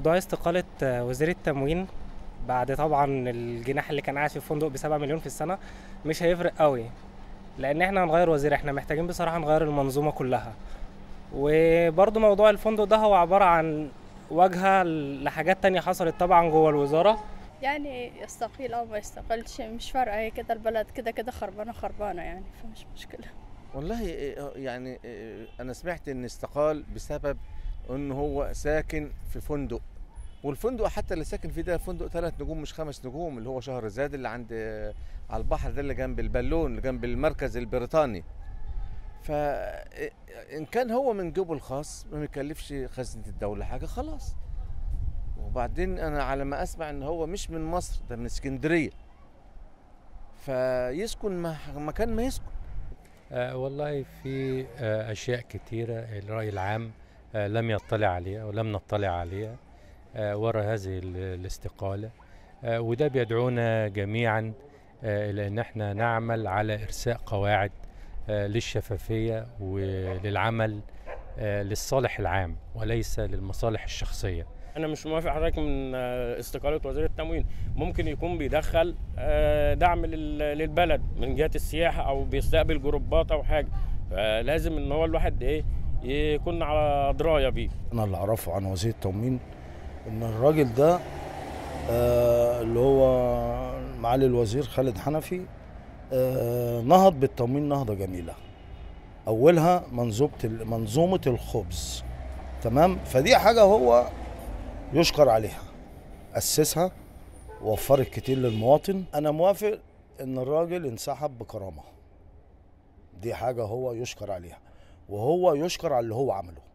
موضوع استقالة وزير التموين بعد طبعا الجناح اللي كان قاعد في الفندق بسبعة مليون في السنة مش هيفرق قوي لأن احنا هنغير وزير احنا محتاجين بصراحة نغير المنظومة كلها وبرضه موضوع الفندق ده هو عبارة عن واجهة لحاجات تانية حصلت طبعا جوه الوزارة يعني يستقيل او ما يستقلش مش فارقه هي كده البلد كده كده خربانه خربانه يعني فمش مشكله والله يعني انا سمعت ان استقال بسبب ان هو ساكن في فندق والفندق حتى اللي ساكن فيه ده فندق ثلاث نجوم مش خمس نجوم اللي هو شهر زاد اللي عند على البحر ده اللي جنب البالون اللي جنب المركز البريطاني فان كان هو من جيبه الخاص ما بيكلفش خزنه الدوله حاجه خلاص وبعدين انا على ما اسمع ان هو مش من مصر ده من اسكندريه فيسكن مكان ما يسكن آه والله في آه اشياء كثيره الراي العام آه لم يطلع عليها ولم نطلع عليها آه وراء هذه الاستقاله آه وده بيدعونا جميعا آه الى ان احنا نعمل على ارساء قواعد آه للشفافيه وللعمل آه للصالح العام وليس للمصالح الشخصيه انا مش موافق حضرتك من استقاله وزير التموين ممكن يكون بيدخل دعم للبلد من جهه السياحه او بيستقبل جروبات او حاجه فلازم ان هو الواحد ايه يكون على درايه بيه انا اللي اعرفه عن وزير التموين ان الراجل ده اللي هو معالي الوزير خالد حنفي نهض بالتموين نهضه جميله اولها منظومه منظومه الخبز تمام فدي حاجه هو يشكر عليها أسسها وفرت كتير للمواطن أنا موافق إن الراجل انسحب بكرامة دي حاجة هو يشكر عليها وهو يشكر على اللي هو عمله